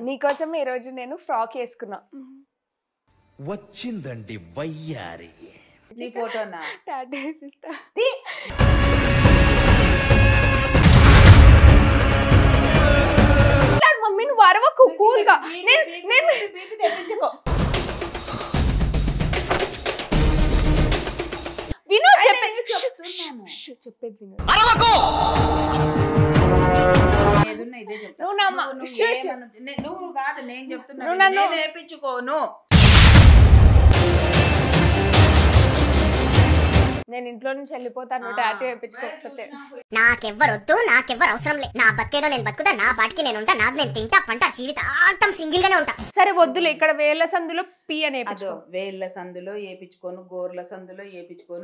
నీకోసం ఈ రోజు నేను ఫ్రాక్ వేసుకున్నా వచ్చిందండి వయ్యారి నీ ఫోటోనా టాటూ వేపిస్తా మాట్లాడు మమ్మీ నువ్వు అరవకు కూల్ గా నేను నేను బీపీ తెప్పించుకో విను అరే, చెప్పే నేను చెప్తున్నాను. ష్, చెప్పేది విను ఏదున్నా ఇదే చెప్తా. నువ్వు నమ్మ- నువ్వు- నువ్వు షూ, షూ. ఏమను- నే- నువ్వు కాదు నేను చెప్తున్నా నువ్వు విను. నన్ను- నేను వేయించుకోను నేను ఇంట్లో నుంచి వెళ్ళిపోతాను టాటూ వేయించుకోకపోతే నాకెవ్వరొద్దు నాకెవ్వరు అవసరం లే నా బతికేదో నేను బతుకుతా నా పాటికి నేను ఉంటా నాది నేను తింటా పంట జీవితాంతం సింగిల్ గానే ఉంటా సరే వద్దులే ఇక్కడ వేల సందులో పి అని అదో వేయించుకో వేళ్ళ సందులో ఏపించుకోను గోర్ల సందులో ఏపించుకోను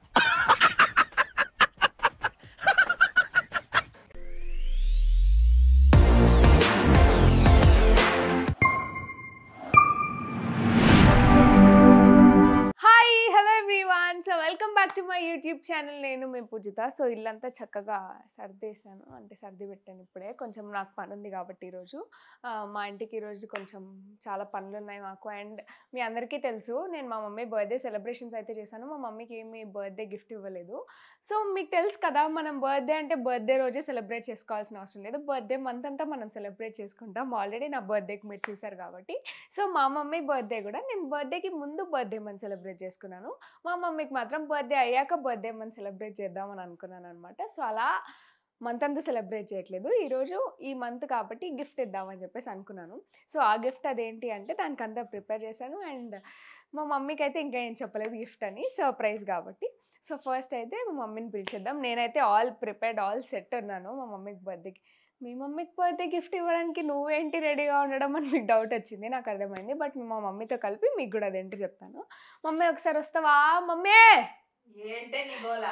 hi hello everyone so welcome back to my YouTube channel నేను మీ పూజిత సో ఇల్లంతా చక్కగా సర్దేశాను అంటే సర్ది పెట్టాను ఇప్పుడే కొంచెం నాకు పని ఉంది కాబట్టి ఈరోజు ఆ, మా ఇంటికి ఈరోజు కొంచెం చాలా పనులు ఉన్నాయి మాకు అండ్ మీ అందరికీ తెలుసు నేను మా మమ్మీ బర్త్డే సెలబ్రేషన్స్ అయితే చేశాను మా మమ్మీకి ఏమి బర్త్డే గిఫ్ట్ ఇవ్వలేదు సో మీకు తెలుసు కదా మనం బర్త్డే అంటే బర్త్డే రోజే సెలబ్రేట్ చేసుకోవాల్సిన అవసరం లేదు బర్త్డే మంత్ అంతా మనం సెలబ్రేట్ చేసుకుంటాం ఆల్రెడీ నా బర్త్డేకి మీరు చూసారు కాబట్టి సో మా మమ్మీ బర్త్డే కూడా నేను బర్త్డేకి ముందు బర్త్డే మంత్ సెలబ్రేట్ చేసుకున్నాను మా మమ్మీకి మాత్రం బర్త్డే అయ్యాక బర్త్డే మంత్ సెలబ్రేట్ చేద్దామని అనుకున్నాను అనమాట సో అలా మంత్ అంతా సెలబ్రేట్ చేయట్లేదు ఈరోజు ఈ మంత్ కాబట్టి గిఫ్ట్ ఇద్దామని చెప్పేసి అనుకున్నాను సో ఆ గిఫ్ట్ అదేంటి అంటే దానికి అంతా ప్రిపేర్ చేశాను అండ్ మా మమ్మీకి అయితే ఇంకా ఏం చెప్పలేదు గిఫ్ట్ అని సర్ప్రైజ్ కాబట్టి సో ఫస్ట్ అయితే మా మమ్మీని పిలిచేద్దాం నేనైతే ఆల్ ప్రిపేర్డ్ ఆల్ సెట్ ఉన్నాను మా మమ్మీకి బర్త్డేకి మీ మమ్మీకి బర్త్డే గిఫ్ట్ ఇవ్వడానికి నువ్వేంటి రెడీగా ఉండడం అని మీకు డౌట్ వచ్చింది నాకు అర్థమైంది బట్ మా మమ్మీతో కలిపి మీకు కూడా అదేంటి చెప్తాను మమ్మీ ఒకసారి వస్తావా మమ్మీ ఏంటే నీ గోల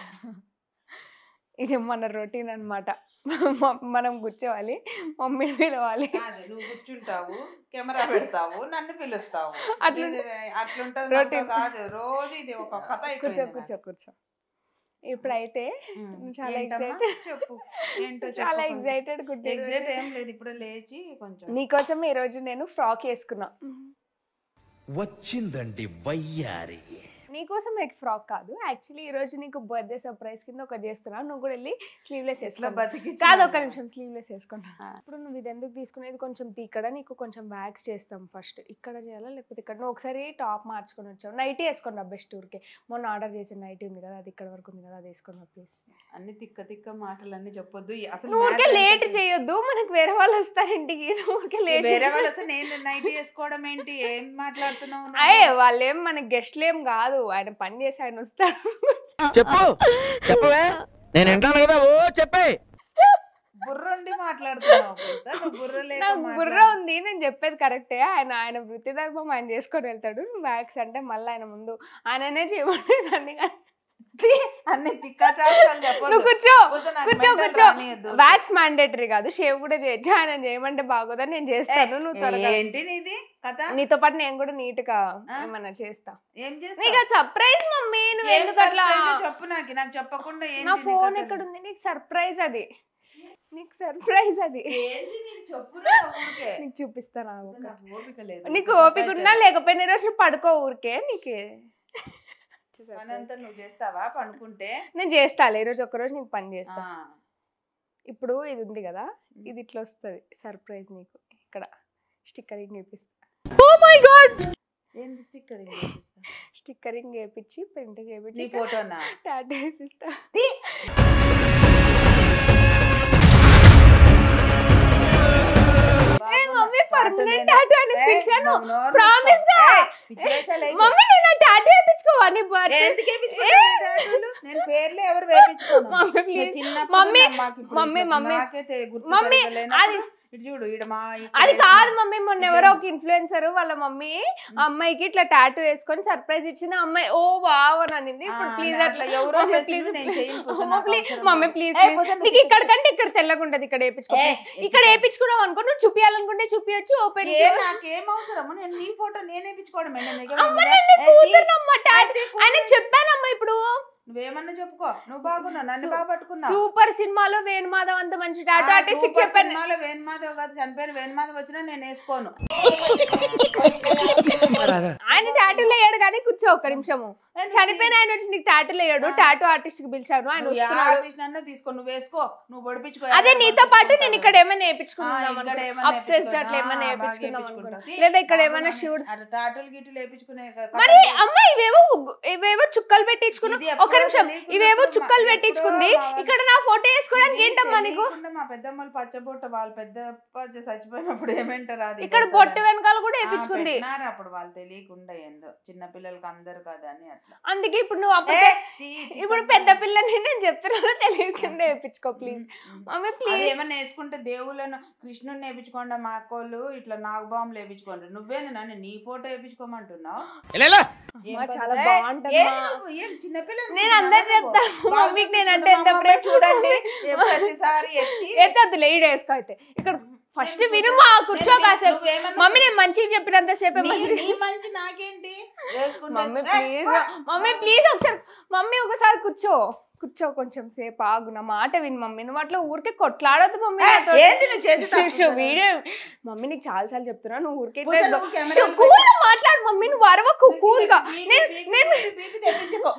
ఇది మన రొటీన్ అనమాట మనం కూర్చోవాలి మమ్మీని పిలవాలి కాదు నువ్వు కూర్చుంటావు కెమెరా పెడతావు నన్ను పిలుస్తావు అట్లా- ఇది అట్లుంటది Routine. నాతో కాదు రోజు ఇది ఒక కథ కూర్చో అయిపోయింది కూర్చో కూర్చో ఇప్పుడైతే నాకు. ఉమ్. చాలా ఏంటమ్మా? excited. చెప్పు ఏంటో చాలా చెప్పు కొంచెం. ఎగ్జైటెడ్ ఎగ్జైట్ ఏం లేదు ఇప్పుడు లేచి కొంచెం నీకోసం ఈ రోజు నేను ఫ్రాక్ వేసుకున్నా వచ్చిందండి వయ్యారి నీకోసం ఎగ్ ఫ్రాక్ కాదు యాక్చువల్లీ ఈ రోజు నీకు బర్త్డే సర్ప్రైజ్ కింద ఒకటి చేస్తున్నా నువ్వు కూడా వెళ్ళి స్లీవ్లెస్ ఎట్లా వేసుకో బతికించినావు? కాదు ఒక నిమిషం స్లీవ్లెస్ వేసుకుంటా ఆ. ఇప్పుడు నువ్వు ఇది ఎందుకు తీసుకునేది కొంచెం తీ- ఇక్కడ నీకు కొంచెం వ్యాక్స్ చేస్తాం ఫస్ట్ ఇక్కడ చేయాలా లేకపోతే ఇక్కడ నువ్వు ఒకసారి టాప్ మార్చుకొని వచ్చావు నైటీ వేసుకున్నా బెస్ట్ ఊరికే మొన్న ఆర్డర్ చేసిన నైటీ ఉంది కదా అది ఇక్కడ వరకు ఉంది కదా అది వేసుకున్నా ప్లీజ్ అన్ని తిక్క తిక్క మాటలన్నీ చెప్పొద్దు అసలు నువ్వు ఊరికే matter లేట్ ఏంటంటే- చేయొద్దు మనకు వేరే వాళ్ళు వస్తారు ఇంటికి నువ్వు ఊరికే లేట్ వేరే వాళ్ళు అసలు నేను నైట్ చేసుకోవడం ఏంటి ఏం మాట్లాడుతున్నావు నువ్వు? అయ్యే వాళ్ళేం మన గెస్ట్లు ఏం కాదు ఆయన పని చేసి ఆయన వస్తారు చెప్పు చెప్పవే నేను వింటాను కదా ఓ చెప్పే బుర్రుండి మాట్లాడుతున్నావు పూజిత, నువ్వు బుర్ర లేక నాకు బుర్ర మాట్లాడు. ఉంది నేను చెప్పేది కరెక్టే ఆయన ఆయన వృత్తి ధర్మం ఆయన చేసుకొని వెళ్తాడు నువ్వు వ్యాక్స్ అంటే మళ్ళీ ఆయన ముందు ఆయననే చేయమని దాన్ని కాదు. అన్ని తిక్క చేష్టలు చెప్పొద్దు. నువ్వు కూర్చో పూజిత, నాకు కూర్చో mental కూర్చో రానీయద్దు. వ్యాక్స్ మ్యాండేటరీ కాదు షేవ్ కూడా చేయొచ్చు ఆయన చేయమంటే బాగోదని నేను చేస్తాను నువ్వు త్వరగా ఏంటి నీది కథ నీతో పాటు నేను కూడా నీట్ గా ఆ? ఏమన్నా చేస్తా ఏం చేస్తావు? నీకు సర్ప్రైజ్ మమ్మీ నువ్వు ఏం ఎందుకు అట్లా surprise చెప్పు నాకు నాకు చెప్పకుండా ఏంటి నా నీ ఫోన్ కథ? ఎక్కడ ఉంది నీకు సర్ప్రైజ్ అది నీకు సర్ప్రైజ్ అది ఏంది నీకు చెప్పురా ఊరికే. నీకు చూపిస్తా నాకు అసలు నాకు ఓపిక లేదు. నీకు surprise ఓపిక ఉన్నా చేయాలి. లేకపోయినా ఈ రోజు పడుకో ఊరికే నీకు పని అంతా నువ్వు చేస్తావా పనుకుంటే నేను చేస్తాలే ఈరోజు ఒక్కరోజు నీకు పని ఆ, చేస్తా ఇప్పుడు ఇది ఉంది కదా ఇది ఇట్లా వస్తుంది సర్ప్రైజ్ నీకు ఇక్కడ స్టిక్కరింగ్ వేపిస్తా ఏంది స్టిక్కర్ స్టిక్కరింగ్ వేపించి ప్రింట్ నీ చేపించి ఫోటోనా టాటూ వేపిస్తా ఏ మమ్మీ పర్మనెంట్ టాటూ అని పిలిచాను Promise గా. మమ్మీ నేను టాటూ వేపించుకోవా నీ బర్త్డే నేను పేర్లు ఎవరు వేపించుకోను మమ్మీ నేను ప్లీజ్ చిన్నప్పుడు మమ్మీ, నా- మాకు ఇప్పుడు మమ్మీ, ఇప్పుడు మమ్మీ. నాకైతే గుర్తు మమ్మీ, సరిగ్గా లేనప్పుడు అది- ఇటు చూడు ఈడ మా ఇక్కడ అది వేసిన- కాదు మమ్మీ మొన్న ఎవరో ఒక ఇన్ఫ్లుయెన్సర్ వాళ్ళ మమ్మీ ఆ అమ్మాయికి ఇట్లా టాటూ వేసుకొని సర్ప్రైజ్ ఇచ్చింది ఆ అమ్మాయి ఓ వావ్ అని అనింది ఇప్పుడు ఆ, ప్లీజ్ అట్లా అట్లా ఎవరో మమ్మీ చేసింది ప్లీజ్ నేను చేయను పూస, మమ్మీ నాకు ప్లీజ్ అవసరం మమ్మీ లేదు. ప్లీజ్ ఏయ్, పూస, నువ్వు నీకు ఇక్కడ కంటే ఇక్కడ తెల్లగా ఉంటది ఇక్కడ వేపించుకో ఏ, please. ఇక్కడ వేపించుకున్నావు అనుకో నువ్వు చూపించాలనుకుంటే చూపించచ్చు ఓపెన్ ఏ నాకేం అవసరము నేను నీ ఫోటో నేను వేయించుకోవడం అమ్మ నేను నీ కూతురునమ్మ టాటూ ఆయనకు చెప్పానమ్మా ఇప్పుడు నువ్వేమన్నా చెప్పుకో నువ్వు బాగున్నావు నన్ను సు- బాగా పట్టుకున్నావు సూపర్ సినిమాలో వేణుమాధవ్ అంత మంచి టాటూ ఆ, ఆర్టిస్ట్ సూపర్ చెప్పాను సినిమాలో వేణుమాధవ్ కాదు చనిపోయిన వేణుమాధవ్ వచ్చినా నేను వేసుకోను ఆయన టాటూలు వేయడు కానీ కూర్చో ఒక్క నిమిషము చనిపోయిన ఆయన వచ్చి నీకు టాటూలు వేయడు ఆ. టాటూ ఆర్టిస్ట్ కి పిలిచాను ఆయన నువ్వు ఏ వస్తున్నాడు ఆర్టిస్ట్ అన్నా తీసుకో నువ్వు వేసుకో నువ్వు పొడిపించుకో అదే ఎవరు నీతో పాటు నేను పొడిపించుకుంటారు? ఇక్కడ ఏమైనా ఆ, వేయించుకుందాం ఇక్కడ ఏమన్నా అప్సెస్ వేపించుకో. అట్లా ఏమైనా ఆ, బాగా వేయించుకుందాం వేపించుకుంటా. అనుకున్నా లేదా ఇక్కడ బాగా ఏమైనా మరి శివుడు అట్లా టాటూలు గిటులు వేపించుకునే క- కథ మరి లేదు. అమ్మ ఇవేవో ఇవేవో చుక్కలు పెట్టించుకున్నా ఇది ఒక ఎప్పుడో నిమిషం తెలియకుండా ఇవేవో మా- చుక్కలు ఎప్పుడో పెట్టించుకుంది మా వాళ్ళు- ఇక్కడ నా ఫోటో వేసుకోవడానికి ఇది ఏంటమ్మా నీకు తెలియకుండా మా పెద్దమ్మలు పచ్చబొట్ట వాళ్ళ పెద్ద పచ్చ చచ్చిపోయినప్పుడు ఏమంటారు అది ఇక్కడ ఇది బొట్టు అసలు. వెనకాల కూడా ఆ, వేయించుకుంది పెట్టినారు అప్పుడు వాళ్ళు తెలియకుండా ఏందో చిన్న పిల్లలకి అందరు కదా అని అట్లా అందుకే ఇప్పుడు నువ్వు అప్పుడు ఏ, తీ, తీ, ఇప్పుడు తీ, పెద్ద తీ. పిల్లని నేను చెప్తున్నాను తెలియకుండా వేయించుకో ప్లీజ్ ఉమ్. మమ్మీ అది ప్లీజ్ ఏమన్నా వేసుకుంటే దేవుళ్ళను కృష్ణుని వేపించుకోండి మా అక్కోళ్ళు ఇట్లా నాగబాంబులు వేపించుకోండి నువ్వేంది నన్ను నీ ఫోటో వేపించుకోమంటున్నావు ఏం అమ్మా, పద్ధతి? చాలా ఏ, బాగుంటది ఏంది మా. నువ్వు? ఏం చిన్నపిల్ల నేను అందరు చెప్తాను మమ్మీకి నేను అంటే ఎంత ప్రేమ చూడండి ఏ ప్రతిసారి ఎత్తి ఎత్తద్దు లేడీ వేసుకో అయితే ఇక్కడ ఫస్ట్ విను మా కూర్చో నేను- కాసేపు నువ్వేమన్నా మమ్మీ నేను మంచిగా చెప్పినంత సేపే నీ- మంచి నీ మంచి నాకేంటి వేసుకుంటే మమ్మీ ఏ, ప్లీజ్ పో. మమ్మీ ప్లీజ్ ఒకసారి మమ్మీ ఒకసారి కూర్చో కూర్చో కొంచెం సేపు ఆగు నా మాట విను మమ్మీ నువ్వు అట్లా ఊరికే కొట్లాడొద్దు మమ్మీ ఏ, నాతో. ఏంది నువ్వు చేసే షూ, షూ, తప్పు? వీడియో మమ్మీ నీకు చాలా సార్లు చెప్తున్నా నువ్వు ఊరికే పూజ ఇట్లా నువ్వు కెమెరా షూ, పెట్టి- కూల్ గా మాట్లాడు మమ్మీ నువ్వు అరవకు కూల్ గా బీపీ, నేను బీపీ, నేను బీపీ, బీపీ తెప్పించుకో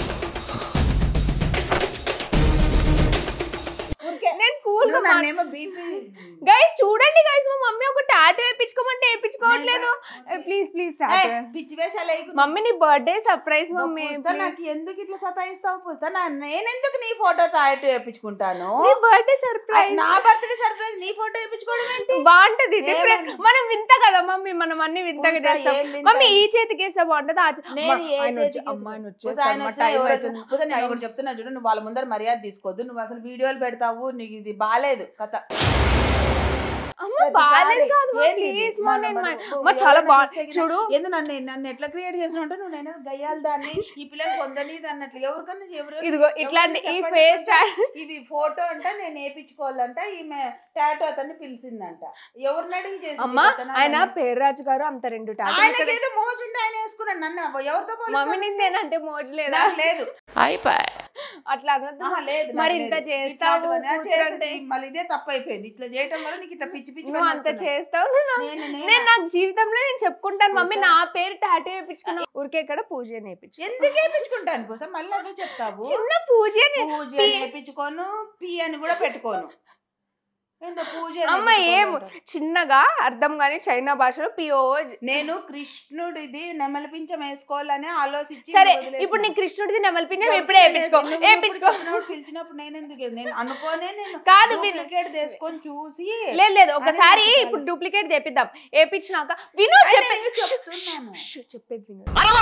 ఊరికే. నేను కూల్ గా నువ్వు నన్నేమో బీపీ గైస్ చూడండి గైస్ మా మమ్మీ ఒక టాటూ వేయించుకోమంటే వేయించుకోవట్లేదు ప్లీజ్ ప్లీజ్ ఏ, టాటూ పిచ్చి వేషాలు వేయకు. మమ్మీ నీ బర్త్డే సర్ప్రైజ్ మమ్మీ పూస్తా, నాకు ఎందుకు ఇట్లా సతాయిస్తావు పూస్తా నా- నేనెందుకు నీ ఫోటో టాయిట్ వేయించుకుంటాను నీ బర్త్డే సర్ప్రైజ్ నా బర్త్డే సర్ప్రైజ్ నీ ఫోటో వేయించుకోవడం ఏంటి బాగుంటది డిఫరెంట్ ఏమన్నా? మనం వింత కదా మమ్మీ మనం అన్ని వింతగా పూజ చేస్తాం ఏం వింత? మమ్మీ ఈ చేతికి వేస్తే బాగుంటది ఆ చే- నేను అమ్మ, ఏ ఆయన వచ్చి- చేతికి అమ్మ, ఆయన పూజ వచ్చేస్తాడు, ఆయన మా వచ్చినా time ఎవరు అవుతుంది. వచ్చినా- పూజ నేను Time- ఒకటి చెప్తున్నా చూడు నువ్వు వాళ్ళ ముందర మర్యాద తీసుకోవద్దు నువ్వు అసలు వీడియోలు పెడతావు నీకు ఇది బాగాలేదు కథ అమ్మ ప్రతిసారి బాగాలేదు కాదు ఏంది ఇది? ప్లీజ్ మా మన- నేను మన- మా- నువ్వు మా చాలా ఎవరైనా బాగుంది mistake చూడు ఎందు నన్ను నన్ను ఎట్లా క్రియేట్ చేసిన అంటే నువ్వు నేను గయ్యాలి దాన్ని ఈ పిల్లని పొందనీది అన్నట్లు ఎవరికన్నా ఎవరు ఇదిగో ఎవరు ఇట్లాంటి ఈ చెప్పండి ఫేస్ కొంచెం. ఇవి ఫోటో అంట నేను వేయించుకోవాలంట ఈమె టాటో అతన్ని పిలిచిందంట ఎవరిని అడిగి చేసింది అమ్మ కథ ఆయన నన్ను? పేర్రాజు గారు అంత రెండు టాటూ ఆయనకి ఏదో మోజుంటే ఆయన వేసుకున్నాడు నన్ను అవ్వ, ఎవరితో పోలుస్తావు? మమ్మీ నీకు నేనంటే మోజు లేదా నాకు లేదు అట్లా అనొద్దు ఆహా, లేదు మరి నాకు ఇంత లేదు. చేస్తావు ఇట్లాంటివన్నీ, ఆ, కూతురు అంటే. చేసేది మళ్ళీ ఇదే తప్పు అయిపోయింది ఇట్లా చేయటం వల్ల నీకు ఇట్లా పిచ్చి పిచ్చి నువ్వు పనులు అంత వస్తున్నాయి. చేస్తావు నువ్వు నా- నేను నేను నేను నాకు జీవితంలో నేను చెప్పుకుంటాను మమ్మీ పూసా. నా పేరు టాటూ వేయించుకున్నా ఊరికే ఇక్కడ పూజ నేర్పించు ఎందుకు వేయించుకుంటాను కోసం మళ్ళీ అదే చెప్తావు చిన్న పూజ పూజ పి- వేయించుకోను పి అని కూడా పెట్టుకోను ఏందో పూజ అమ్మ వేయించుకోను ఏం అంటావు. చిన్నగా అర్థం కానీ చైనా భాషలో పిఓ నేను కృష్ణుడిది నెమలిపించం వేసుకోవాలని ఆలోచించి సరే వదిలేసిన. ఇప్పుడు నీ కృష్ణుడిది నెమలిపించం వదిలేసిన. ఇప్పుడే వేయించుకో నువ్వు వేయించుకో ఇప్పుడు చెప్పినప్పుడు పిలిచినప్పుడు నేను ఎందుకు నేను అనుకోనే నేను కాదు విను డూప్లికేట్ తీసుకొని చూసి లేదు లేదు ఒకసారి వేయించుకోవాలి. ఇప్పుడు డూప్లికేట్ తెప్పిద్దాం వేయించినాక విను అదే చెప్పే నేను చెప్తున్నాను. ష్, ష్, చెప్పేది విను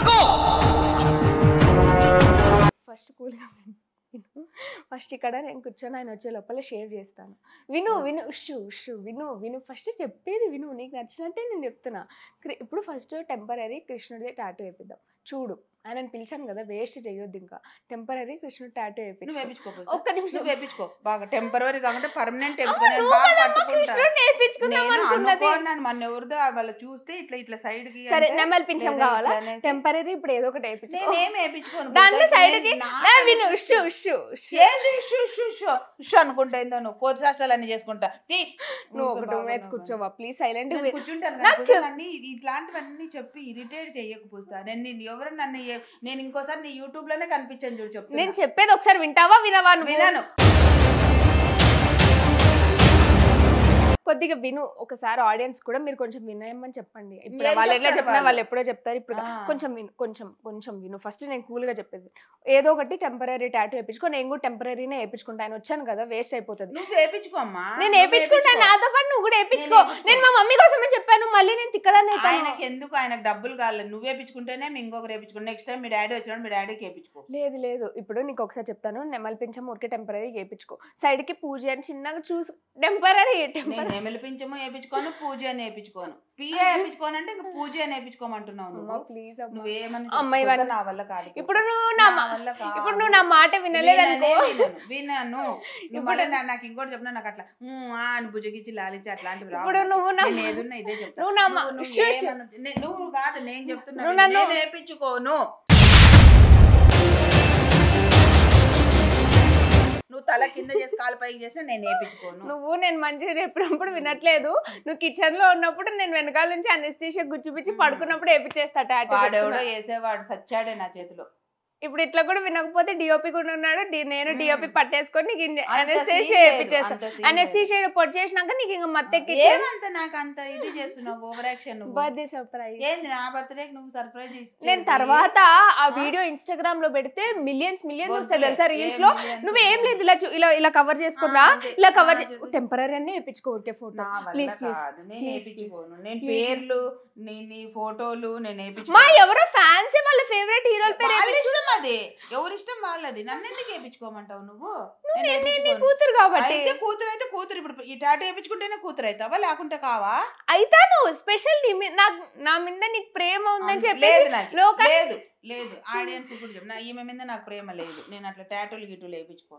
ఫస్ట్ కూల్గా విను విను ఫస్ట్ ఇక్కడ నేను కూర్చొని ఆయన వచ్చే లోపల షేర్ చేస్తాను విను విను ఉషు ఉషు విను విను ఫస్ట్ చెప్పేది విను నీకు నచ్చినట్టే నేను చెప్తున్నా క్రి- ఇప్పుడు ఫస్ట్ టెంపరీ కృష్ణుడిది టాటూ వేపిద్దాం చూడు ఆయనను పిలిచాను కదా వేస్ట్ చేయొద్దు ఇంకా టెంపరీ కృష్ణుడు టాటూ నువ్వు వేపించు వేయించుకో పూస. ఒక్క నిమిషం నువ్వు వేయించుకో బాగా టెంపరీ కాకుండా పర్మనెంట్ అమ్మ, వేయించుకో నేను నువ్వు బాగా కదమ్మా పట్టుకుంటా కృష్ణుడిని వేయించుకుందాం నేను అనుకున్నది అనుకోన్నాను మన ఎవరిదో వాళ్ళు చూస్తే ఇట్లా ఇట్లా సైడ్ కి సరే అంటే నెమలి పింఛం లేదా కావాలా ఇట్లా అనేసి టెంపరీ ఇప్పుడు ఏదో ఒకటి వేయించుకో నేనేం వేయించుకోను దాంట్లో బుద్ధ. సైడ్ నేను కి నా నా విను పని షూ షూ షూ ఏంది షూ షూ షూ షూ అనుకుంటా ఏందో నువ్వు కోతి శాస్త్రాలు అన్ని చేసుకుంటా తీ. నువ్వు ఒక ఊరికే టూ బాగా మినిట్స్ నాకు కూర్చోవా ప్లీజ్ సైలెంట్ నేను కూర్చుంటాను నాకు కానీ చెప్- అన్ని ఇట్లాంటివన్నీ చెప్పి ఇరిటేట్ చేయకపోతా నేను నేను ఎవరు నన్ను ఏ- నేను ఇంకోసారి నీ యూట్యూబ్ లోనే కనిపించాను చూడు చెప్తున్నా నేను చెప్పేది ఒకసారి వింటావా వినవా నువ్వు వినను కొద్దిగా విను ఒకసారి ఆడియన్స్ కూడా మీరు కొంచెం వినయమని చెప్పండి ఇప్పుడు ఏం వాళ్ళు ఎట్లా చెప్తారు చెప్పినా వాళ్ళు? వాళ్ళు ఎప్పుడో చెప్తారు ఇప్పుడు ఆ. కొంచెం విను కొంచెం కొంచెం విను ఫస్ట్ నేను కూల్ గా చెప్పేది ఏదో ఒకటి టెంపరీ టాటూ వేయించుకో నేను కూడా టెంపరీనే వేయించుకుంటా ఆయన వచ్చాను కదా వేస్ట్ అయిపోతుంది నువ్వు వేయించుకో అమ్మా నేను నువ్వు వేయించుకుంటాను వేయించుకో. నాతో పాటు నువ్వు కూడా వేయించుకో వేయించుకో. నేను మా మమ్మీ కోసమే చెప్పాను మళ్ళీ నేను తిక్కదాన్ని అవుతాను ఆయనకి ఎందుకు ఆయనకు డబ్బులు కావాలి నువ్వు వేయించుకుంటేనే మీ ఇంకొకరు వేయించుకో నెక్స్ట్ టైం మీ డాడీ వచ్చినప్పుడు మీ డాడీకి వేయించుకో లేదు లేదు ఇప్పుడు నీకు ఒకసారి చెప్తాను నెమలి పింఛం ఊరికే టెంపరీ వేయించుకో సైడ్ కి పూజ అని చిన్నగా చూసు టెంపరీ నేను టెంపరీ నెమలిపించము వేయించుకోను పూజ అని వేయించుకోను పిఏ వేయించుకోను అంటే ఇంకా పూజ అని వేయించుకోమంటున్నావు నువ్వు ప్లీజ్ నువ్వేమని అమ్మ, చెప్పుకోవద్దు, ఇవన్నీ- నా వల్ల కాదు ఇప్పుడు నువ్వు నా నా మా- వల్ల కాదు. ఇప్పుడు నువ్వు నా మాట వినలేదనుకో విననే వినను, వినను నువ్వు ఇప్పుడు- మళ్ళీ నా- నాకు ఇంకోటి చెప్పినా నాకు అట్లా "ఊ, ఆ అని భుజగిచ్చి లాలిచి అట్లాంటివి రావు ఇప్పుడు నాకు. నువ్వు నా నేను ఏదున్నా ఇదే చెప్తా నువ్వు నా మా- నువ్వు- షూ, నువ్వు షూ. ఏమను- నే- నువ్వు కాదు నేను చెప్తున్నా నువ్వు విను. నన్ను- నేను వేయించుకోను నువ్వు తల కింద చేసి కాలు పైకి చేసినా నేను వేయించుకోను నువ్వు నేను మంచిగా చెప్పినప్పుడు వినట్లేదు నువ్వు కిచెన్ లో ఉన్నప్పుడు నేను వెనకాల నుంచి అనెస్థీషియా గుచ్చిపిచ్చి మ్మ్. పడుకున్నప్పుడు వేపించేస్తా టాటూ వాడెవడో వేసేవాడు సచ్చాడే నా చేతిలో ఇప్పుడు ఇట్లా కూడా వినకపోతే డిఓపి కూడా ఉన్నాడు డి- నేను మ్మ్. డిఓపి పట్టేసుకొని నీకు అంత అనెస్థీషియా scene లేదు, వేపించేస్తా అంత scene లేదు. అనెస్థీషియా పొడి చేసినాక నీకు ఇంకా మత్తెక్కి ఏమంత నాకు అంత ఇది చేస్తున్నావు ఓవర్ యాక్షన్ బర్త్డే సర్ప్రైజ్ ఏంది నా బర్త్డేకి నువ్వు సర్ప్రైజ్ నేను తర్వాత ఆ వీడియో ఇన్స్టాగ్రామ్ లో పెడితే మిలియన్స్ మిలియన్స్ వస్తాయి తెలుసా రీల్స్ లో నువ్వు ఏం లేదు ఇలా చూ- ఇలా ఇలా కవర్ చేసుకున్నా ఇలా కవర్ టెంపరీ అన్ని వేపించుకో ఊరికే ఫోటో ప్లీజ్ ప్లీజ్ నేను Please, వేయించుకోను నేను Please. పేర్లు నీ నీ ఫోటోలు నేను మా వేయించుకోను ఎవరో ఫ్యాన్స్ వాళ్ళ ఫేవరెట్ హీరోల పేరు వాళ్ళ వేపించు- ఇష్టం అది ఎవరి ఇష్టం వాళ్ళది నన్ను ఎందుకు వేయించుకోమంటావు నువ్వు నేను నేను నీ వేయించుకోను. కూతురు కాబట్టి అయితే కూతురు అయితే కూతురు ఇప్పుడు ఈ టాటూ వేయించుకుంటేనే కూతురు అవుతావా లేకుంటే కావా అయితే నువ్వు స్పెషల్ నాకు నా మీద నీకు ప్రేమ ఉందని లేదు చెప్పేసి నాకు లోక- లేదు లేదు ఆడియన్స్ ఇప్పుడు చెప్పు నా ఈమె మీద నాకు ప్రేమ లేదు నేను అట్లా టాటూలు గిటూలు వేయించుకోను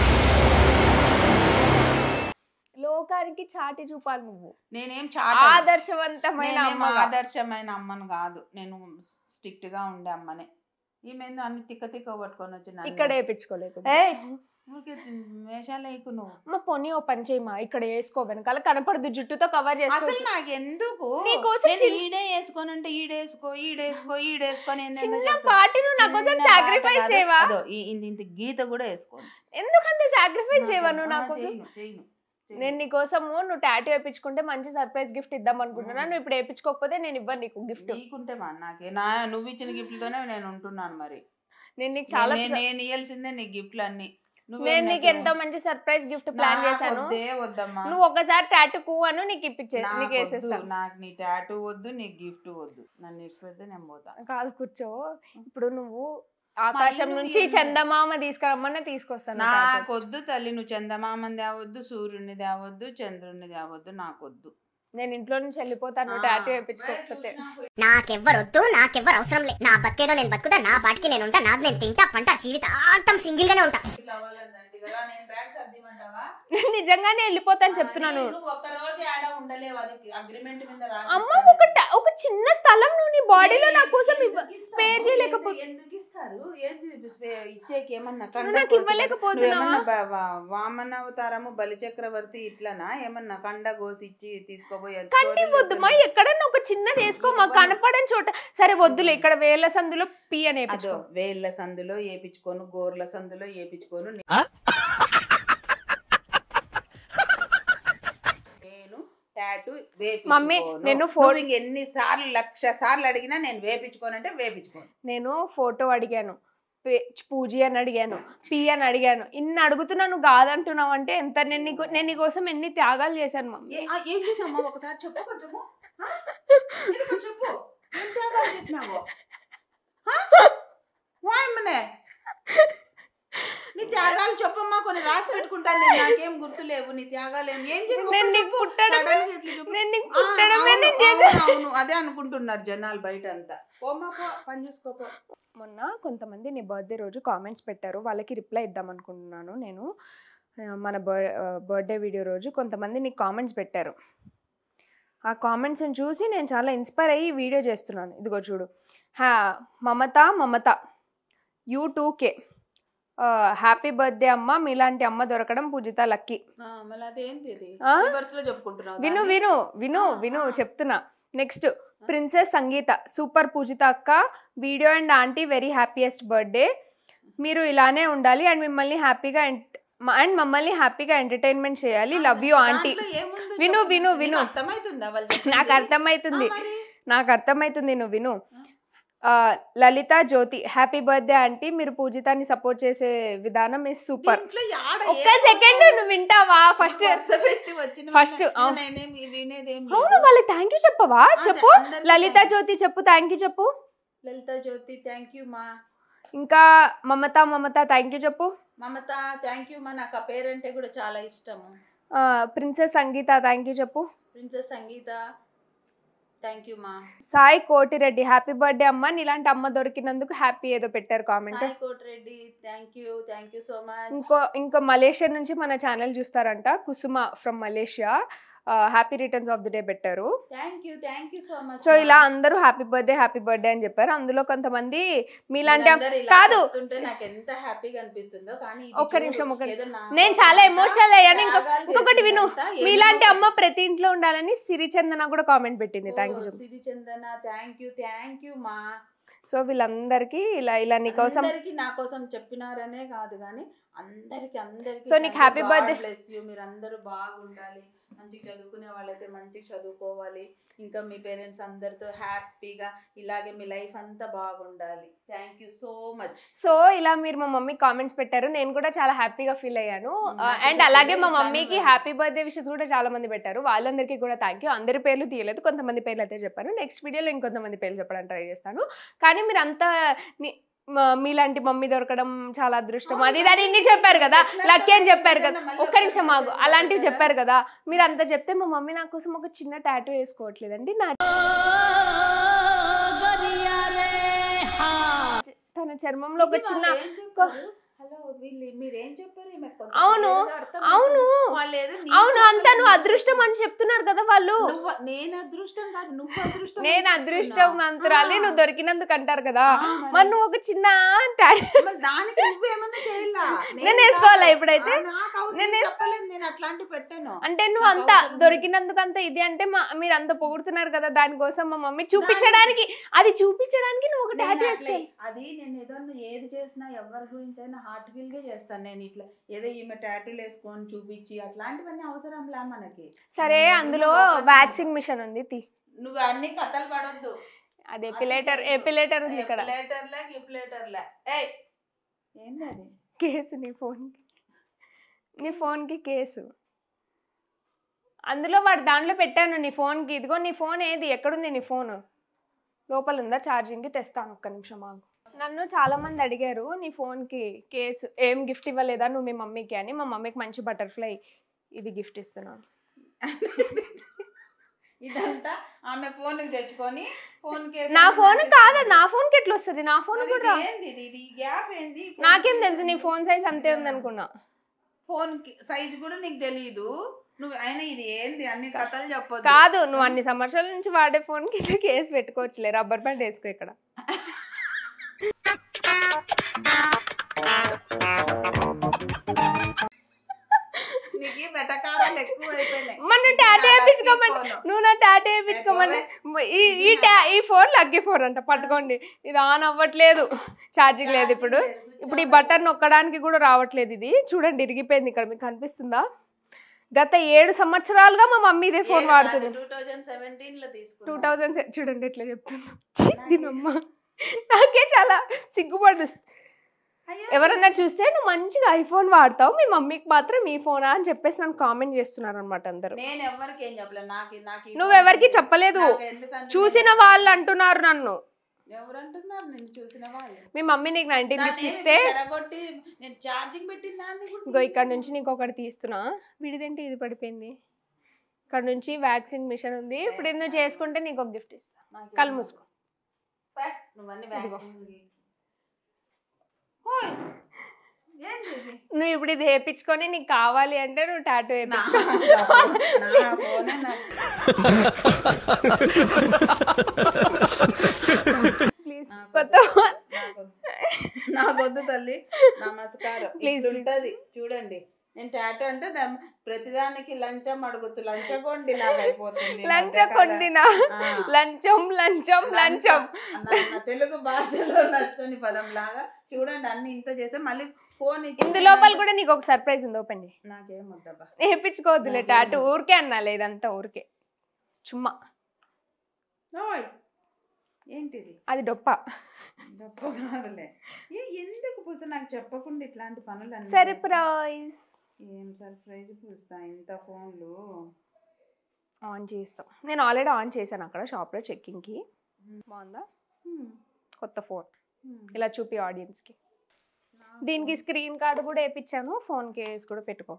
లోకానికి చాటి చూపాలి నువ్వు నేనేం చాట ఆదర్శవంతమైన నేనేం అమ్మగా ఆదర్శమైన అమ్మను కాదు నేను స్ట్రిక్ట్ గా ఉండే అమ్మనే ఈమె ఏందో అన్ని తిక్క తిక్క పట్టుకొని వచ్చి నన్ను- ఇక్కడ వేపించుకోలేదు ఏయ్, ఊరికే వేషాలు వేయకు నువ్వు మా పొని ఓ పని చేయమా ఇక్కడ వేసుకో వెనకాల కనపడదు జుట్టుతో కవర్ అసలు చేసుకోవచ్చు నాకు ఎందుకు నీకోసం నేను చిన్న- ఈడే వేసుకోని అంటే ఈడేసుకో ఈడేసుకో ఈడేసుకొని చిన్న పార్టీ నువ్వు నా కోసం సాక్రిఫైస్ చేయవా ఇంత ఇంత గీత కూడా వేసుకోను ఎందుకంత సాక్రిఫైస్ చేయవా నువ్వు నా ఆ, కోసం చేయను, చేయను, చేయను. నేను నీ కోసము నువ్వు టాటూ వేయించుకుంటే మంచి సర్ప్రైజ్ గిఫ్ట్ ఇద్దాం అనుకుంటున్నా మ్మ్. నువ్వు ఇప్పుడు వేయించుకోకపోతే నేను ఇవ్వను నీకు గిఫ్ట్ నీకుంటే మా నాకే నా నువ్వు ఇచ్చిన గిఫ్ట్లతోనే నేను ఉంటున్నాను మరి నేను నీకు చాలా నేను- నేను ఇయ్యాల్సిందే నీ గిఫ్ట్లు అన్ని నువ్వేం నేను నీకు నాకు- ఎంతో మంచి సర్ప్రైజ్ గిఫ్ట్ ప్లాన్ నాకు చేశాను వద్దే వద్దమ్మా నువ్వు ఒకసారి టాటూ కూ అను నీకు ఇప్పించే నాకు నీకు వద్దు, వేసేస్తాను నాకు నీ టాటూ వద్దు నీ గిఫ్ట్ వద్దు నన్ను ఇచ్చిపెడితే నేను పోతా కాదు కూర్చో ఇప్పుడు నువ్వు ఆకాశం నువ్వు నుంచి ఇయ్యను. చందమామ తీసుకురమ్మన్నా తీసుకొస్తాను నాకు tattoo. వద్దు తల్లి నువ్వు చందమామని తేవద్దు సూర్యుడిని తేవద్దు చంద్రుడిని తేవద్దు నాకు వద్దు నేను ఇంట్లో నుంచి వెళ్ళిపోతాను ఆ, టాటూ బయట వేయించుకోకపోతే చూసినా పోయి- నాకెవ్వరొద్దు నాకెవ్వరు అవసరం లేదు నా బతికేదో నేను బతుకుదా నా పాటికి నేను ఉంటా నాది నేను తింటా పంట జీవితాంతం సింగిల్ గానే ఉంటా ఇట్లా అవ్వాలందండి కదా, నేను బ్యాగ్ సర్దిమంటావా? నేను నిజంగానే వెళ్ళిపోతాను చెప్తున్నాను నేను ఒక్క రోజు ఆడ ఉండలేవు అది అగ్రిమెంట్ మీద అమ్మ రాసిస్తాను. ఒక ట- ఒక చిన్న స్థలం నువ్వు నీ బాడీలో నా కోసం ఎందుకు ఇవ్వ ఇస్తారు? స్పేర్ చేయలేకపోతే ఎందుకు- ఎందుకు ఇస్తారు ఏంది స్పే- ఇచ్చేకి ఏమన్నా నువ్వు కండ నాకు కోసి- ఇవ్వలేకపోతున్నావా? నువ్వేమన్నా బ- వా- వామన అవతారము బలి చక్రవర్తి ఇట్లనా ఏమన్నా కండ కోసి ఇచ్చి తీసుకోపోయి అది కంటి స్టోరీలో వద్దుమా ఉంటుంది. ఎక్కడన్నా ఒక చిన్నది వేసుకో మాకు కనపడని చోట సరే వద్దులే ఇక్కడ వేల సందులో పి అని అదో వేపించుకో వేళ్ళ సందులో ఏపించుకోను గోర్ల సందులో ఏపించుకోను నేను టాటూ మమ్మీ, నేను ఫో- వేపించుకోను ఎన్ని సార్లు లక్ష సార్లు అడిగినా నేను వేపించుకోనంటే వేపించుకోను నేను ఫోటో అడిగాను పే- పూజి అని అడిగాను పి అని అడిగాను ఇన్ని అడుగుతున్నా నువ్వు కాదంటున్నావు అంటే ఎంత నేను నీకు నేను నీ కోసం ఎన్ని త్యాగాలు చేశాను మమ్మీ ఏ- ఆ, ఏం చేసామ్మా ఒకసారి చెప్పు కొంచెము ఆ? ఇది కొంచెం చెప్పు ఏం త్యాగాలు చేసినావు ఆ? వాయమ్మనే నీ త్యాగాలు చెప్పమ్మా కొన్ని రాసి పెట్టుకుంటాను నేను నాకేం గుర్తులేవు నీ త్యాగాలు ఏం ఏం చేసావు? నేను నీకు చెప్పు. పుట్టడమే Sudden గా ఇట్లా చెప్పు. నేను నీకు ఆ, పుట్టడమే అవును, నేను చేశాను. అవును, అవును అదే అనుకుంటున్నారు జనాలు బయట అంతా పోమ్మా పో పని చేసుకోపో మొన్న కొంతమంది నీ బర్త్డే రోజు కామెంట్స్ పెట్టారు వాళ్ళకి రిప్లై ఇద్దాం అనుకుంటున్నాను నేను ఆ, మన బర్ బర్త్డే వీడియో రోజు కొంతమంది నీకు కామెంట్స్ పెట్టారు ఆ కామెంట్స్ని చూసి నేను చాలా ఇన్స్పైర్ అయ్యి ఈ వీడియో చేస్తున్నాను ఇదిగో చూడు హ్యా మమత మమత యూ టూ కే హ్యాపీ బర్త్డే అమ్మ మీలాంటి అమ్మ దొరకడం పూజిత లక్కీ ఆ, మళ్ళీ అదేంటి ఇది ఆ? రివర్స్ లో చెప్పుకుంటున్నావు విను దాన్ని? విను విను ఆ, విను ఆ. చెప్తున్నా next princess Sangeetha super Pujitha అక్క video and aunty very happiest birthday మీరు ఇలానే ఉండాలి అండ్ మిమ్మల్ని హ్యాపీగా అండ్ మమ్మల్ని హ్యాపీగా ఎంటర్టైన్మెంట్ చేయాలి లవ్ యూ ఆంటీ దాంట్లో ఏముందో విను, చెప్పు. విను, నీకు విను. అర్థమవుతుందా వాళ్ళు నాకు చెప్పింది? అర్థమవుతుంది ఆ, మరి? నాకు అర్థమవుతుంది నువ్వు విను ఆ, Lalitha Jyothi happy birthday aunty మీరు పూజితాన్ని సపోర్ట్ చేసే విధానం ఇస్ సూపర్ దీంట్లో యాడ ఒక్క ఏం సెకండ్ వస్తుంది? నువ్వు వింటావా ఫస్ట్ వరుస పెట్టి వచ్చిన First, వాళ్ళ- అవును. నేనేం వినేదేం అవును లేదు. వాళ్ళకి థ్యాంక్ యూ చెప్పవా అదే, చెప్పు అందరికీ లలిత thank you. జ్యోతి చెప్పు థ్యాంక్ యూ చెప్పు లలిత జ్యోతి థ్యాంక్ యూ మా ఇంకా మమత మమత థ్యాంక్ యూ చెప్పు మమత థ్యాంక్ యూ మా నాకు ఆ పేరంటే కూడా చాలా ఇష్టము ప్రిన్సెస్ సంగీత థ్యాంక్ యూ చెప్పు ప్రిన్సెస్ సంగీత థ్యాంక్ యూ మా సాయి కోటిరెడ్డి హ్యాపీ బర్త్డే అమ్మ నీలాంటి అమ్మ దొరికినందుకు హ్యాపీ ఏదో పెట్టారు comment Sai Kotireddy thank you thank you so much ఇంకో ఇంకో మలేషియా నుంచి మన ఛానల్ చూస్తారంట Kusuma from Malaysia happy returns of the day పెట్టారు thank you thank you so much so ఇలా అందరూ హ్యాపీ బర్త్డే హ్యాపీ బర్త్డే అని చెప్పారు అందులో కొంతమంది మీలాంటి అమ్- కాదు. నాకు ఎంత హ్యాపీగా అనిపిస్తుందో కానీ ఇది ఒక్క చూడు, నిమిషం, ఒక్క ఏదో నా నేను కోసం చాలా అంతా ఎమోషనల్ అయ్యాను ఇంకో త్యాగాలు ఇంకొకటి విను చేసిందంట. మీలాంటి ఎన్నో- అమ్మ ప్రతి ఇంట్లో ఉండాలని సిరిచందన కూడా కామెంట్ పెట్టింది ఓ, thank you Sirichandana thank you thank you మా సో వీళ్ళందరికీ ఇలా ఇలా నీకోసం అందరికి నా కోసం చెప్పినారనే కాదు కానీ అందరికి అందరికి So, నీకు happy birthday. బ్లెస్ యూ మీరు అందరూ బాగుండాలి మంచిగా చదువుకునే వాళ్ళైతే మంచిగా చదువుకోవాలి ఇంకా మీ పేరెంట్స్ అందరితో హ్యాపీగా ఇలాగే మీ లైఫ్ అంతా బాగుండాలి thank you so much so ఇలా మీరు మా మమ్మీ కామెంట్స్ పెట్టారు నేను కూడా చాలా హ్యాపీగా ఫీల్ అయ్యాను Happy అండ్ అలాగే మా birthday, మమ్మీకి ఇట్లానే హ్యాపీ బర్త్డే విషెస్ కూడా చాలా మంది పెట్టారు వాళ్ళందరికీ కూడా థ్యాంక్ యూ అందరి పేర్లు తీయలేదు కొంతమంది పేర్లు అయితే చెప్పాను నెక్స్ట్ వీడియోలో ఇంకొంతమంది పేర్లు చెప్పడానికి ట్రై చేస్తాను కానీ మీరు అంతా ని- మ- మీలాంటి మమ్మీ దొరకడం చాలా అదృష్టం అది ఇది అని ఇన్ని చెప్పారు కదా లక్కీ అని చెప్పారు కదా ఒక్క నిమిషం ఆగు అలాంటివి చెప్పారు కదా మీరు అంత చెప్తే మా మమ్మీ నా కోసం ఒక చిన్న టాటూ వేసుకోవట్లేదండి నా తన చర్మంలో ఒక చిన్న హలో వీళ్ళు మీరు ఏం చెప్పారు ఈమె కొంచెం అవును, ఏదో అర్థం అవును అవుతుంది. వాళ్ళు ఏదో నీకు అవును అంతా చెప్పారు. నువ్వు అదృష్టం అని చెప్తున్నారు కదా వాళ్ళు నువ్వు నేను అదృష్టం కాదు నువ్వు అదృష్టం అని నేను చెప్తున్నా. అదృష్టం అంతరాలి ఆ. నువ్వు దొరికినందుకు అంటారు కదా ఆ, మరి. మరి నువ్వు ఒక చిన్న టాటూ మరి దానికి నువ్వేమన్నా చేయాలా నేను వేసుకోవాలా ఇప్పుడైతే? ఆ, నాకు అవును, నేను నేను చెప్పలేదు నేను అట్లాంటి పెట్టాను అంటే నువ్వు నాకు అంత అవసరం లేదు. దొరికినందుకు అంత ఇది అంటే మా మీరు అంత పొగుడుతున్నారు కదా దానికోసం మా మమ్మీ చూపించడానికి అది చూపించడానికి నువ్వు ఒక నేను టాటూ అట్లే- వేసుకోవాలి అది నేను ఏదో ఏది చేసినా ఎవరి గురించి అయినా హార్ట్ ఫీల్ గా చేస్తాను నేను ఇట్లా ఏదో ఈమె టాటూలు వేసుకొని చూపించి అట్లాంటివన్నీ అవసరం లే మనకి సరే నేను అందులో ఓపెన్ వ్యాక్సిన్ మిషన్ ఉంది తీ నువ్వు అన్ని కథలు పడొద్దు అది అది ఎపిలేటర్ చేయకు. ఎపిలేటర్ ఉంది ఇక్కడ ఎపిలేటర్లే గిప్లేటర్లే ఏయ్ ఏంది అది కేసు నీ ఫోన్కి నీ ఫోన్కి కేసు అందులో వాడు దాంట్లో పెట్టాను నీ ఫోన్కి ఇదిగో నీ ఫోన్ ఏది ఎక్కడుంది నీ ఫోన్ లోపల ఉందా ఛార్జింగ్కి తెస్తాను ఒక్క నిమిషం ఆగు నన్ను చాలా మంది అడిగారు నీ ఫోన్కి కేసు ఏం గిఫ్ట్ ఇవ్వలేదా నువ్వు మీ మమ్మీకి అని మా మమ్మీకి మంచి బటర్ఫ్లై ఇది గిఫ్ట్ ఇస్తున్నాను ఇదంతా ఆమె ఫోన్ తెచ్చుకొని ఫోన్ నా ఫోన్ కాదా నా ఫోన్కి ఎట్లా వస్తుంది నా ఫోన్ కూడా రా- ఏంది ఇది? ఇది గ్యాప్ ఏంది ఫోన్ నాకేం కి తెలుసు నీ ఫోన్ సైజ్ అంతే ఉంది అనుకున్నా ఫోన్ సైజ్ కూడా నీకు తెలియదు నువ్వు అయినా ఇది ఏంది అన్ని కథలు చెప్పొద్దు కాదు నువ్వు అన్ని సంవత్సరాల నుంచి వాడే ఫోన్కి ఇట్లా కేసు పెట్టుకోవచ్చులే రబ్బర్ బ్యాండ్ వేసుకో ఇక్కడ నీకు ఈ వెటకారాలు ఎక్కువ అయిపోయినాయి మన టాటూ వేయించుకోమని నువ్వు నా టాటూ వేయించుకోమని ఈ ఈ టా ఈ ఫోన్ లక్కీ ఫోన్ అంట పట్టుకోండి ఇది ఆన్ అవ్వట్లేదు ఛార్జింగ్ లేదు ఇప్పుడు ఇప్పుడు ఈ బటన్ నొక్కడానికి కూడా రావట్లేదు ఇది చూడండి ఇరిగిపోయింది ఇక్కడ మీకు కనిపిస్తుందా గత ఏడు సంవత్సరాలుగా మా మమ్మీ ఇదే ఫోన్ వాడుతుంది టూ థౌజండ్ సెవెంటీన్ లో టూ తీసుకున్నా థౌజండ్ చూడండి ఎట్లా చెప్తున్నా దీనమ్మ నాకే చాలా సిగ్గుపడు అయ్యో, ఎవరన్నా చూస్తే నువ్వు మంచిగా ఐఫోన్ వాడతావు మీ మమ్మీకి మాత్రం ఈ ఫోనా అని చెప్పేసి నన్ను కామెంట్ చేస్తున్నారు అనమాట అందరూ నేను ఎవరికి ఏం చెప్పలేదు నాకు నాకు ఈ నువ్వెవరికి ఫోన్ చెప్పలేదు నాకు ఎందుకంటే చూసిన నేను- వాళ్ళు అంటున్నారు నన్ను ఎవరు అంటున్నారు నేను చూసిన వాళ్ళు మీ మమ్మీ నీకు నైన్టీన్ గిఫ్ట్స్ దాన్ని ఇస్తే చెడగొట్టి నేను ఛార్జింగ్ పెట్టిన దాన్ని కూడా ఇంకో ఇక్కడ తీసేసాను. నుంచి నీకు ఒకటి తీస్తున్నా విడిదేంటి ఇది పడిపోయింది ఇక్కడ నుంచి వ్యాక్సిన్ మిషన్ ఉంది ఇప్పుడు ఇది నువ్వు చేసుకుంటే నీకు ఒక గిఫ్ట్ ఇస్తా నాకేం కళ్ళు మూసుకో పే, నువ్వన్నీ ఇదిగో. vacuum కి. ఓయ్, ఏంది ఇది? నువ్వు ఇప్పుడు ఇది వేయించుకొని నీకు కావాలి అంటే నువ్వు టాటూ నా వేయించుకో ఫోన్- నా ఫోనే నాకు- ప్లీజ్ నాకు కొత్త వద్దు. phone. నాకు- నాకొద్దు తల్లి నమస్కారం Please, ఉంటది చూడండి నేను టాటూ అంటే దా- ప్రతిదానికి లంచం అడుగుతూ లంచగొండి లాగా అయిపోతుంది ఈ లంచ మధ్యకాలం. కొండినా ఆ. లంచం లంచం లంచం నా- నా తెలుగు భాషలో నచ్చని పదం లాగా చూడండి అన్ని ఇంత చేస్తే మళ్ళీ ఫోన్ ఇచ్చి ఇందు లోపల కూడా నీకు ఒక సర్ప్రైజ్ ఉంది ఓపెన్ చేయి నాకేం వద్దబ్బా వేయించుకోవద్దులే నాకేం టాటూ వద్దు. ఊరికే అన్నాలే ఇదంతా ఊరికే చుమ్మా ఓయ్ ఏంటిది అది డొప్ప డబ్బ కాదులే ఏ ఎందుకు పూస నాకు చెప్పకుండా ఇట్లాంటి పనులు అన్ని సర్ప్రైజ్ ఏం సర్ప్రైజ్ పూస్తా ఇంత ఫోన్లు ఆన్ చేస్తాం నేను ఆల్రెడీ ఆన్ చేశాను అక్కడ షాప్లో చెక్కింగ్కి బాగుందా హ్మ్. కొత్త ఫోన్ హ్మ్. ఇలా చూపి ఆడియన్స్కి నాకు దీనికి స్క్రీన్ కార్డు కూడా వేయించాను ఫోన్ కేస్ కూడా పెట్టుకో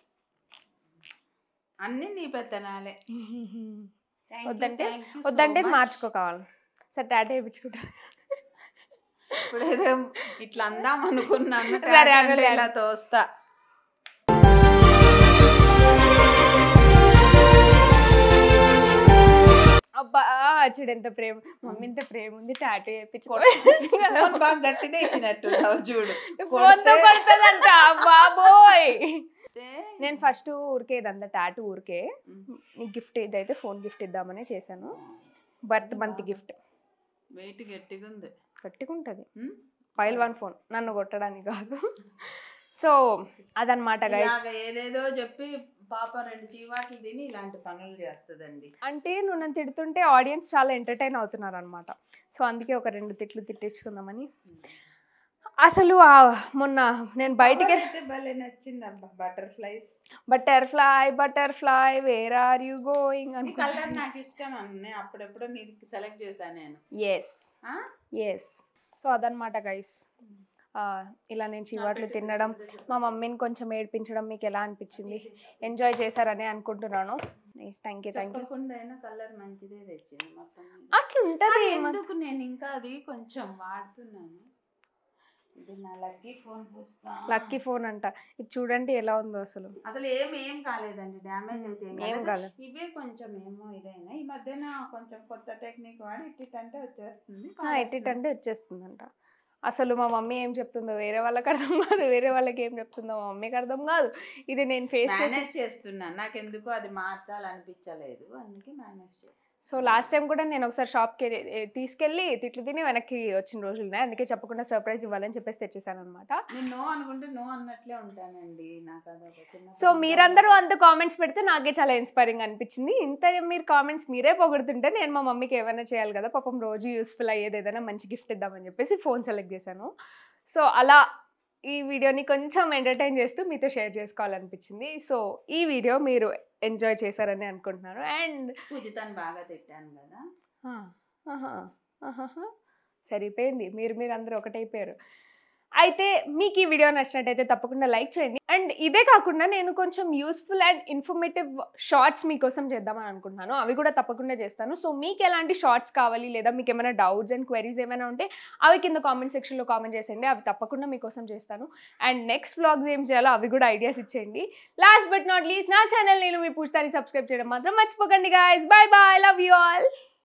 అన్ని నీ పెత్తనాలే Thank you, వద్దంటే thank you so వద్దంటే ఇది much. మార్చుకో కావాలి సరే టాటూ వేయించుకుంటా ఇప్పుడు ఏదో ఇట్లా అందాం అనుకున్నాను సరే, టాటూ అంటే అనలే. ఇలా తోస్తా చూడు ఎంత ప్రేమ మమ్మీ ఇంత ప్రేమ ఉంది టాటూ ఫోన్ బాగా గట్టిదే ఇచ్చినట్టు చూడు ఫోన్ తో కొడితే- కొడుతుందంట బాబోయ్ అయితే నేను ఫస్ట్ ఊరికే ఇదంతా టాటూ ఊరికే ఉమ్. నీ గిఫ్ట్ ఇదైతే ఫోన్ గిఫ్ట్ ఇద్దామని చేశాను బర్త్ మంత్ గిఫ్ట్ వెయిట్ గట్టిగా ఉంది కట్టుకుంటది ఉమ్? ఫైల్ వన్ ఫోన్ నన్ను కొట్టడానికి కాదు సో అదనమాట గైస్ ఇలాగ ఏదేదో చెప్పి పాప రెండు చీవాట్లు తిని ఇలాంటి పనులు చేస్తుందండి అంటే నువ్వు నన్ను తిడుతుంటే ఆడియన్స్ చాలా ఎంటర్టైన్ అవుతున్నారు అనమాట సో అందుకే ఒక రెండు తిట్లు తిట్టించుకుందామని అసలు ఆ మొన్న నేను బయటికి అయితే భలే నచ్చింది అబ్బా butterflies butterfly butterfly where are you going ఈ కలర్ నాకు అనుకుంటా ఇష్టం అన్నీ అప్పుడెప్పుడు నీకు సెలెక్ట్ చేశాను నేను ఎస్ ఆ? ఎస్ సో అదనమాట గైస్ ఇలా నేను చివాట్లు తినడం మా మమ్మీని కొంచెం ఏడిపించడం మీకు ఎలా అనిపించింది ఎంజాయ్ చేశారని అనుకుంటున్నాను థ్యాంక్ యూ థ్యాంక్ యూ తప్పకుండా అయినా కలర్ మంచిదే తెచ్చింది మొత్తం అట్లా ఉంటది అది ఎందుకు నేను ఇంకా అది కొంచెం వాడుతున్నాను ఇది నా లక్కీ ఫోన్ పుస్తా లక్కీ ఫోన్ అంట ఇది చూడండి ఎలా ఉందో అసలు అసలు ఏం ఏం కాలేదండి డ్యామేజ్ అయితే ఏం ఏం కాలేదు కాలేదు ఇవే కొంచెం ఏమో ఇదైనా ఈ మధ్యన కొంచెం కొత్త టెక్నిక్ వాడి ఇట్ అంటే వచ్చేస్తుంది ఎట్టిట్ అంటే వచ్చేస్తుందంట అసలు మా మమ్మీ ఏం చెప్తుందో వేరే వాళ్ళకి అర్థం కాదు వేరే వాళ్ళకి ఏం చెప్తుందో మా మమ్మీకి అర్థం కాదు ఇది నేను ఫేస్ చేసి మేనేజ్ చేస్తున్నాను నాకు ఎందుకు అది మార్చాలనిపించలేదు అందుకే మేనేజ్ చేస్తాను సో లాస్ట్ టైం కూడా నేను ఒకసారి షాప్కి తీసుకెళ్ళి తిట్లు తిని వెనక్కి వచ్చిన రోజులు ఉన్నాయి అందుకే చెప్పకుండా సర్ప్రైజ్ ఇవ్వాలని చెప్పేసి తెచ్చేసాను అనమాట నేను నో అనుకుంటే నో అన్నట్లే ఉంటానండి నాకు అదొక చిన్న సో మీరందరూ అంత కామెంట్స్ పెడితే నాకే చాలా ఇన్స్పైరింగ్ అనిపించింది ఇంత మీరు కామెంట్స్ మీరే పొగుడుతుంటే నేను మా మమ్మీకి ఏమైనా చేయాలి కదా పాపం రోజు యూస్ఫుల్ అయ్యేది ఏదైనా మంచి గిఫ్ట్ ఇద్దామని చెప్పేసి ఫోన్ సెలెక్ట్ చేశాను సో అలా ఈ వీడియోని కొంచెం ఎంటర్టైన్ చేస్తూ మీతో షేర్ చేసుకోవాలనిపించింది సో ఈ వీడియో మీరు ఎంజాయ్ చేశారని అనుకుంటున్నాను అండ్ పూజితాన్ని బాగా తిట్టాను కదా సరిపోయింది మీరు మీరు అందరూ ఒకటైపోయారు అయితే మీకు ఈ వీడియో నచ్చినట్టయితే తప్పకుండా లైక్ చేయండి అండ్ ఇదే కాకుండా నేను కొంచెం యూస్ఫుల్ అండ్ ఇన్ఫర్మేటివ్ షార్ట్స్ మీకోసం చేద్దామని అనుకుంటున్నాను అవి కూడా తప్పకుండా చేస్తాను సో మీకు ఎలాంటి షార్ట్స్ కావాలి లేదా మీకు ఏమైనా డౌట్స్ అండ్ క్వెరీస్ ఏమైనా ఉంటే అవి కింద కామెంట్ సెక్షన్లో కామెంట్ చేసేయండి అవి తప్పకుండా మీకోసం చేస్తాను అండ్ నెక్స్ట్ వ్లాగ్స్ ఏం చేయాలో అవి కూడా ఐడియాస్ ఇచ్చేయండి లాస్ట్ బట్ నాట్ లీస్ట్ నా ఛానల్ నేను మీ పూజతాని సబ్స్క్రైబ్ చేయడం మాత్రం మర్చిపోకండి guys bye bye love you all